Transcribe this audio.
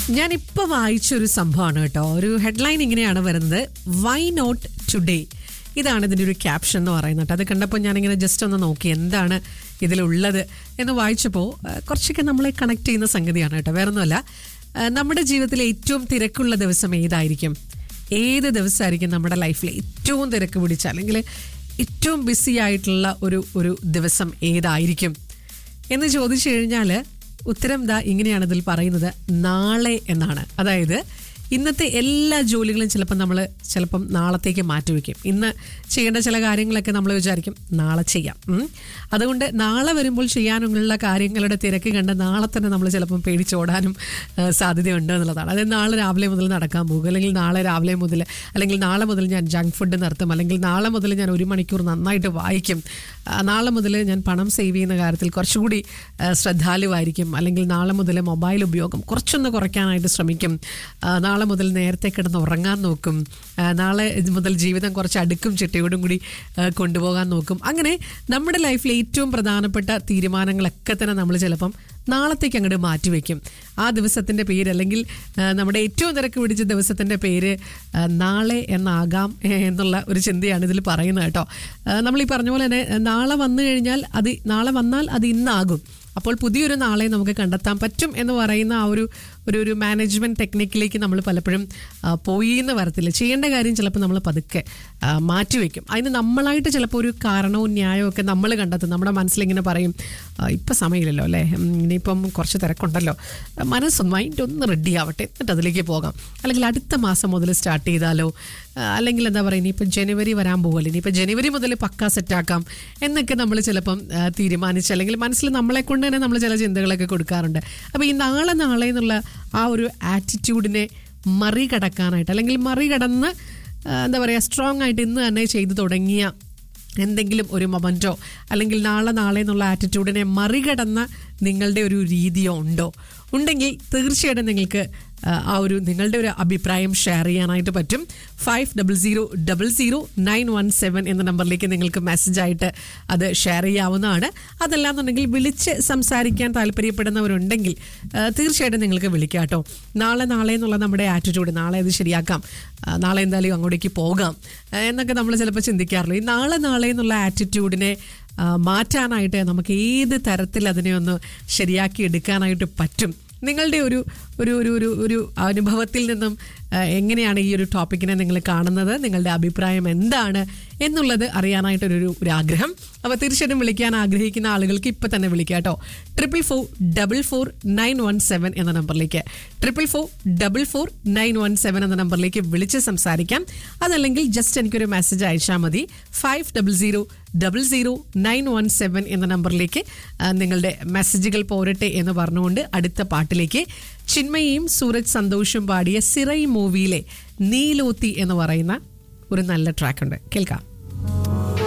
ഞാനിപ്പോൾ വായിച്ചൊരു സംഭവമാണ് കേട്ടോ ഒരു ഹെഡ്ലൈൻ ഇങ്ങനെയാണ് വരുന്നത് വൈ നോട്ട് ടുഡേ ഇതാണ് ഇതിൻ്റെ ഒരു ക്യാപ്ഷൻ എന്ന് പറയുന്നത് കേട്ടോ അത് കണ്ടപ്പോൾ ഞാനിങ്ങനെ ജസ്റ്റ് ഒന്ന് നോക്കി എന്താണ് ഇതിലുള്ളത് എന്ന് വായിച്ചപ്പോൾ ആ, കുറച്ചൊക്കെ നമ്മളെ കണക്ട് ചെയ്യുന്ന സംഗതിയാണ് കേട്ടോ വേറെ ഒന്നുമല്ല ആ, നമ്മുടെ ജീവിതത്തിലെ ഏറ്റവും തിരക്കുള്ള ദിവസം ഏതായിരിക്കും ഏത് ദിവസമായിരിക്കും നമ്മുടെ ലൈഫിൽ ഏറ്റവും തിരക്ക് പിടിച്ച അല്ലെങ്കിൽ ഏറ്റവും ബിസി ആയിട്ടുള്ള ഒരു ഒരു ദിവസം ഏതായിരിക്കും എന്ന് ചോദിച്ചു കഴിഞ്ഞാൽ ഉത്തരം ദാ ഇങ്ങനെയാണ് ഇതിൽ പറയുന്നത് നാളെ എന്നാണ് അതായത് ഇന്നത്തെ എല്ലാ ജോലികളും ചിലപ്പം നമ്മൾ ചിലപ്പം നാളത്തേക്ക് മാറ്റിവെക്കും ഇന്ന് ചെയ്യേണ്ട ചില കാര്യങ്ങളൊക്കെ നമ്മൾ വിചാരിക്കും നാളെ ചെയ്യാം ഉം. അതുകൊണ്ട് നാളെ വരുമ്പോൾ ചെയ്യാനുള്ള കാര്യങ്ങളുടെ തിരക്ക് കണ്ട് നാളെ തന്നെ നമ്മൾ ചിലപ്പം പേടിച്ചോടാനും ആ, സാധ്യതയുണ്ട് എന്നുള്ളതാണ് അതായത് നാളെ രാവിലെ മുതൽ നടക്കാൻ പോകും അല്ലെങ്കിൽ നാളെ രാവിലെ മുതൽ അല്ലെങ്കിൽ നാളെ മുതൽ ഞാൻ ജങ്ക് ഫുഡ് നിർത്തും അല്ലെങ്കിൽ നാളെ മുതൽ ഞാൻ ഒരു മണിക്കൂർ നന്നായിട്ട് വായിക്കും ആ, നാളെ മുതൽ ഞാൻ പണം സേവ് ചെയ്യുന്ന കാര്യത്തിൽ കുറച്ചുകൂടി ആ, ശ്രദ്ധാലുവായിരിക്കും അല്ലെങ്കിൽ നാളെ മുതൽ മൊബൈൽ ഉപയോഗം കുറച്ചൊന്ന് കുറയ്ക്കാനായിട്ട് ശ്രമിക്കും ആ, നാളെ മുതൽ നേരത്തെ കിടന്ന് ഉറങ്ങാൻ നോക്കും ആ, നാളെ ഇത് മുതൽ ജീവിതം കുറച്ച് അടുക്കും ചിട്ടയോടും കൂടി ആ, കൊണ്ടുപോകാൻ നോക്കും അങ്ങനെ നമ്മുടെ ലൈഫിൽ ഏറ്റവും പ്രധാനപ്പെട്ട തീരുമാനങ്ങളൊക്കെ തന്നെ നമ്മൾ ചിലപ്പം നാളത്തേക്ക് അങ്ങോട്ട് മാറ്റിവെക്കും ആ ദിവസത്തിൻ്റെ പേര് അല്ലെങ്കിൽ ആ, നമ്മുടെ ഏറ്റവും തിരക്ക് പിടിച്ച ദിവസത്തിൻ്റെ പേര് ആ, നാളെ എന്നാകാം എന്നുള്ള ഒരു ചിന്തയാണ് ഇതിൽ പറയുന്നത് കേട്ടോ ആ, നമ്മൾ ഈ പറഞ്ഞ പോലെ തന്നെ ആ, നാളെ വന്നു കഴിഞ്ഞാൽ അത് നാളെ വന്നാൽ അത് ഇന്നാകും അപ്പോൾ പുതിയൊരു നാളെ നമുക്ക് കണ്ടെത്താൻ പറ്റും എന്ന് പറയുന്ന ആ ഒരു ഒരു ഒരു മാനേജ്മെൻറ്റ് ടെക്നിക്കിലേക്ക് നമ്മൾ പലപ്പോഴും ആ, പോയി എന്ന് വരത്തില്ല ചെയ്യേണ്ട കാര്യം ചിലപ്പോൾ നമ്മൾ പതുക്കെ ആ, മാറ്റിവെക്കും അതിന് നമ്മളായിട്ട് ചിലപ്പോൾ ഒരു കാരണവും ന്യായവും ഒക്കെ നമ്മൾ കണ്ടെത്തും നമ്മുടെ മനസ്സിലിങ്ങനെ പറയും ആ, ഇപ്പം സമയമില്ലല്ലോ അല്ലേ ഉം, ഇനിയിപ്പം കുറച്ച് തിരക്കുണ്ടല്ലോ മനസ്സൊന്ന് മൈൻഡ് ഒന്ന് റെഡി ആവട്ടെ എന്നിട്ട് അതിലേക്ക് പോകാം അല്ലെങ്കിൽ അടുത്ത മാസം മുതൽ സ്റ്റാർട്ട് ചെയ്താലോ ആ, അല്ലെങ്കിൽ എന്താ പറയുക ഇനിയിപ്പോൾ ജനുവരി വരാൻ പോകുമല്ലോ ഇനിയിപ്പോൾ ജനുവരി മുതൽ പക്ക സെറ്റാക്കാം എന്നൊക്കെ നമ്മൾ ചിലപ്പം ആ, തീരുമാനിച്ച് അല്ലെങ്കിൽ മനസ്സിൽ നമ്മളെ കൊണ്ട് തന്നെ നമ്മൾ ചില ചിന്തകളൊക്കെ കൊടുക്കാറുണ്ട് അപ്പോൾ ഈ നാളെ നാളെ എന്നുള്ള ആ ഒരു ആറ്റിറ്റ്യൂഡിനെ മറികടക്കാനായിട്ട് അല്ലെങ്കിൽ മറികടന്ന് ആ, എന്താ പറയുക സ്ട്രോങ് ആയിട്ട് ഇന്ന് തന്നെ ചെയ്തു തുടങ്ങിയ എന്തെങ്കിലും ഒരു മൊമെൻറ്റോ അല്ലെങ്കിൽ നാളെ നാളെ എന്നുള്ള ആറ്റിറ്റ്യൂഡിനെ മറികടന്ന നിങ്ങളുടെ ഒരു രീതിയോ ഉണ്ടോ ഉണ്ടെങ്കിൽ തീർച്ചയായിട്ടും നിങ്ങൾക്ക് ആ, ആ ഒരു നിങ്ങളുടെ ഒരു അഭിപ്രായം ഷെയർ ചെയ്യാനായിട്ട് പറ്റും five double zero double zero nine one seven എന്ന നമ്പറിലേക്ക് നിങ്ങൾക്ക് മെസ്സേജായിട്ട് അത് ഷെയർ ചെയ്യാവുന്നതാണ് അതല്ലാന്നുണ്ടെങ്കിൽ വിളിച്ച് സംസാരിക്കാൻ താല്പര്യപ്പെടുന്നവരുണ്ടെങ്കിൽ ആ, തീർച്ചയായിട്ടും നിങ്ങൾക്ക് വിളിക്കാം കേട്ടോ നാളെ നാളെ എന്നുള്ള നമ്മുടെ ആറ്റിറ്റ്യൂഡ് നാളെ ഇത് ശരിയാക്കാം ആ, നാളെ എന്തായാലും അങ്ങോട്ടേക്ക് പോകാം ആ, എന്നൊക്കെ നമ്മൾ ചിലപ്പോൾ ചിന്തിക്കാറുള്ളൂ ഈ നാളെ നാളെ എന്നുള്ള ആറ്റിറ്റ്യൂഡിനെ ആ, മാറ്റാനായിട്ട് നമുക്ക് ഏത് തരത്തിൽ അതിനെ ഒന്ന് ശരിയാക്കി എടുക്കാനായിട്ട് പറ്റും നിങ്ങളുടെ ഒരു ഒരു ഒരു ഒരു ഒരു അനുഭവത്തിൽ നിന്നും ആ, എങ്ങനെയാണ് ഈ ഒരു ടോപ്പിക്കിനെ നിങ്ങൾ കാണുന്നത് നിങ്ങളുടെ അഭിപ്രായം എന്താണ് എന്നുള്ളത് അറിയാനായിട്ടൊരു ഒരു ആഗ്രഹം അപ്പോൾ തീർച്ചയായിട്ടും വിളിക്കാൻ ആഗ്രഹിക്കുന്ന ആളുകൾക്ക് ഇപ്പം തന്നെ വിളിക്കാം കേട്ടോ triple four double four nine one seven എന്ന നമ്പറിലേക്ക് triple four double four nine one seven എന്ന നമ്പറിലേക്ക് വിളിച്ച് സംസാരിക്കാം അതല്ലെങ്കിൽ ജസ്റ്റ് എനിക്കൊരു മെസ്സേജ് അയച്ചാൽ മതി five double zero double zero nine one seven എന്ന നമ്പറിലേക്ക് ആ, നിങ്ങളുടെ മെസ്സേജുകൾ പോരട്ടെ എന്ന് പറഞ്ഞുകൊണ്ട് അടുത്ത പാട്ടിലേക്ക് ചിന്മയും സൂരജ് സന്തോഷും പാടിയ സിറൈ മൂവിയിലെ നീലോത്തി എന്ന് പറയുന്ന ഒരു നല്ല ട്രാക്ക് ഉണ്ട് കേൾക്കാം